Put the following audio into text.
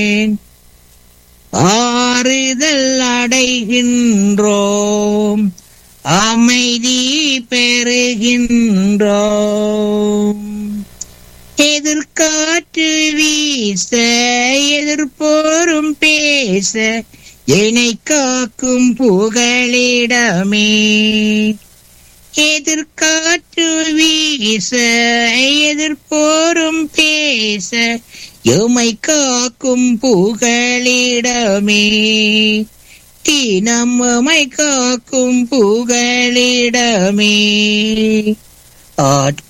ஆறுதல் அடைகின்றோம் அமைதி பெறுகின்றோம் எதிர்காற்று வீச எதிர்போரும் பேச என்னை காக்கும் புகழிடமே எதிர்காற்று வீச எதிர்போரும் பேச எமை காக்கும் புகழிடமே தினம் எமை காக்கும் புகழிடமே ஆட்க